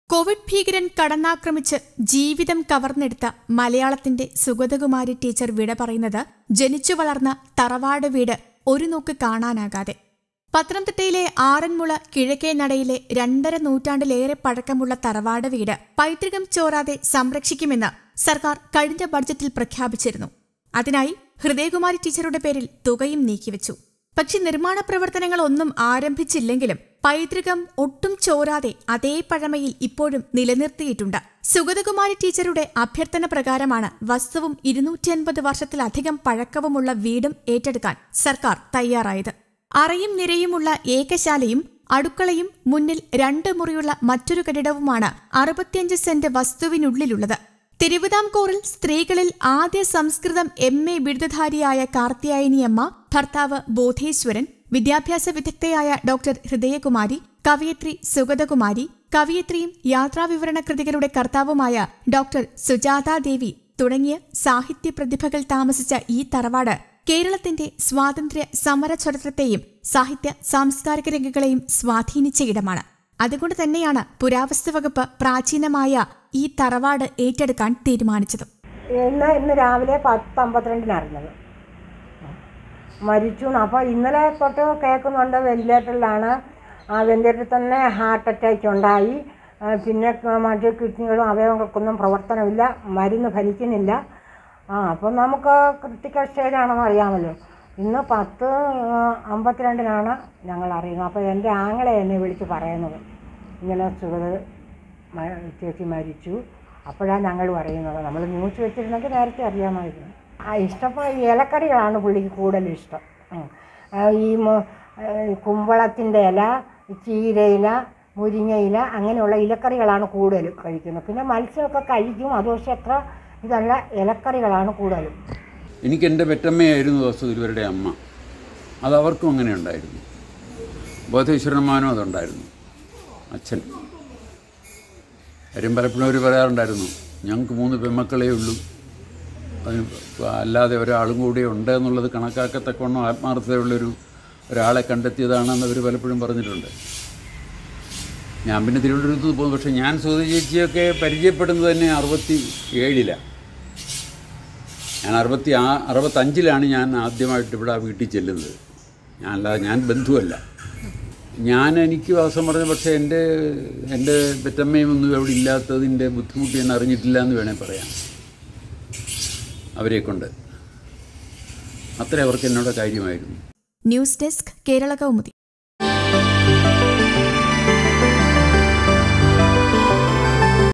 Covid ഭീകരൻ കടന്നാക്രമിച്ച് ജീവിതം കവർന്നെടുത്ത മലയാളത്തിന്റെ സുഗതകുമാരി ടീച്ചർ വിട പറയുന്നത് ജനിച്ചു വളർന്ന തറവാട് വീട് ഒരു നോക്ക് കാണാനാകാതെ പത്തനംതിട്ടയിലെ ആറന്മുള കിഴക്കേ നടയിലെ രണ്ടര നൂറ്റാണ്ടിലേറെ പഴക്കമുള്ള തറവാട് വീട് പൈതൃകം ചോരാതെ സംരക്ഷിക്കുമെന്ന് സർക്കാർ കഴിഞ്ഞ ബഡ്ജറ്റിൽ പ്രഖ്യാപിച്ചിരുന്നു അതിനായി ഹൃദയകുമാരി ടീച്ചറുടെ പേരിൽ തുകയും നീക്കിവെച്ചു പക്ഷെ നിർമ്മാണ പ്രവർത്തനങ്ങൾ ഒന്നും ആരംഭിച്ചില്ലെങ്കിലും പൈതൃകം ഒട്ടും ചോരാതെ അതേ പഴമയിൽ ഇപ്പോഴും നിലനിർത്തിയിട്ടുണ്ട് സുഗതകുമാരി ടീച്ചറുടെ അഭ്യർത്ഥന പ്രകാരമാണ് വസ്തുവും ഇരുന്നൂറ്റി അൻപത് വർഷത്തിലധികം പഴക്കവുമുള്ള വീടും ഏറ്റെടുക്കാൻ സർക്കാർ തയ്യാറായത് അറയും നിരയുമുള്ള ഏകശാലയും അടുക്കളയും മുന്നിൽ രണ്ട് മുറിയുള്ള മറ്റൊരു കെട്ടിടവുമാണ് അറുപത്തിയഞ്ച് സെന്റ് വസ്തുവിനുള്ളിലുള്ളത് തിരുവിതാംകൂറിൽ സ്ത്രീകളിൽ ആദ്യ സംസ്കൃതം എം എ ബിരുദധാരിയായ കാർത്തിയായനിയമ്മ ഭർത്താവ് ബോധേശ്വരൻ വിദ്യാഭ്യാസ വിദഗ്ധയായ ഡോക്ടർ ഹൃദയകുമാരി കവയിത്രി സുഗതകുമാരി കവയിത്രിയും യാത്രാവിവരണ കൃതികളുടെ കർത്താവുമായ ഡോക്ടർ സുജാതാ ദേവി തുടങ്ങിയ സാഹിത്യ പ്രതിഭകൾ താമസിച്ച ഈ തറവാട് കേരളത്തിന്റെ സ്വാതന്ത്ര്യ സമര ചരിത്രത്തെയും സാഹിത്യ സാംസ്കാരിക രംഗങ്ങളെയും സ്വാധീനിച്ച ഇടമാണ് അതുകൊണ്ട് തന്നെയാണ് പുരാവസ്തു വകുപ്പ് പ്രാചീനമായ ഈ തറവാട് ഏറ്റെടുക്കാൻ തീരുമാനിച്ചത് ഇന്ന് ഇന്ന് രാവിലെ പത്ത് അമ്പത്തിരണ്ടിന് അറിഞ്ഞത് മരിച്ചു അപ്പോൾ ഇന്നലെ തൊട്ട് കേൾക്കുന്നുണ്ട് വെന്റിലേറ്ററിലാണ് ആ വെന്റിലേറ്ററിൽ തന്നെ ഹാർട്ട് അറ്റാക്ക് ഉണ്ടായി ആ, പിന്നെ ക- മറ്റ് കിഡ്നികളും അവയവങ്ങൾക്കൊന്നും പ്രവർത്തനമില്ല മരുന്ന് ഫലിക്കുന്നില്ല ആ അപ്പം നമുക്ക് ക്രിട്ടിക്കൽ സ്റ്റേജാണെന്ന് അറിയാമല്ലോ ഇന്ന് പത്ത് ആ, അമ്പത്തിരണ്ടിനാണ് ഞങ്ങൾ അറിയുന്നത് അപ്പോൾ എൻ്റെ ആങ്ങളെ എന്നെ വിളിച്ച് പറയുന്നത് ഇങ്ങനെ സുഗത മ- ചേച്ചി മരിച്ചു അപ്പോഴാണ് ഞങ്ങൾ പറയുന്നത് നമ്മൾ ന്യൂസ് വെച്ചിരുന്നെങ്കിൽ നേരത്തെ അറിയാമായിരുന്നു ആ ഇഷ്ടപ്പോൾ ഇലക്കറികളാണ് പുള്ളിക്ക് കൂടുതൽ ഇഷ്ടം ഉം. ആ, ഈ മു- ആ, കുമ്പളത്തിൻ്റെ ഇല ചീരയില മുരിങ്ങയില അങ്ങനെയുള്ള ഇലക്കറികളാണ് കൂടുതൽ കഴിക്കുന്നത് പിന്നെ മത്സ്യമൊക്കെ കഴിക്കും അത് പക്ഷേ അത്ര ഇതല്ല ഇലക്കറികളാണ് കൂടുതലും എനിക്ക് എൻ്റെ പെറ്റമ്മയായിരുന്നു വസ്തു ഇവരുടെ അമ്മ അത് അവർക്കും അങ്ങനെ ഉണ്ടായിരുന്നു ബോധേശ്വരന്മാനും അതുണ്ടായിരുന്നു അച്ഛൻ കാര്യം പലപ്പോഴും അവർ പറയാറുണ്ടായിരുന്നു ഞങ്ങൾക്ക് മൂന്ന് പെമ്മക്കളേ ഉള്ളൂ അതിന് അല്ലാതെ ഒരാളും കൂടി ഉണ്ട് എന്നുള്ളത് കണക്കാക്കത്തക്കവണ്ണം ആത്മാർത്ഥതയുള്ളൊരു ഒരാളെ കണ്ടെത്തിയതാണെന്ന് അവർ പലപ്പോഴും പറഞ്ഞിട്ടുണ്ട് ഞാൻ പിന്നെ തിരുവനന്തപുരത്ത് പോകുന്നു പക്ഷേ ഞാൻ സുധ ചേച്ചിയൊക്കെ പരിചയപ്പെടുന്നത് തന്നെ അറുപത്തി ഏഴിലാണ് ഞാൻ അറുപത്തി ആ അറുപത്തഞ്ചിലാണ് ഞാൻ ആദ്യമായിട്ട് ഇവിടെ ആ വീട്ടിൽ ചെല്ലുന്നത് ഞാൻ അല്ലാതെ ഞാൻ ബന്ധുവല്ല ഞാൻ എനിക്ക് വാസം പറഞ്ഞു പക്ഷേ എൻ്റെ എൻ്റെ പെറ്റമ്മയും ഒന്നും അവിടെ ഇല്ലാത്തതിൻ്റെ ബുദ്ധിമുട്ട് ഞാൻ അറിഞ്ഞിട്ടില്ല എന്ന് വേണേൽ പറയാം അവരെ കൊണ്ട് അത്രേ അവർക്ക് എന്നോട് കാര്യമായിരുന്നു ന്യൂസ് ഡെസ്ക് കേരള കൗമുദി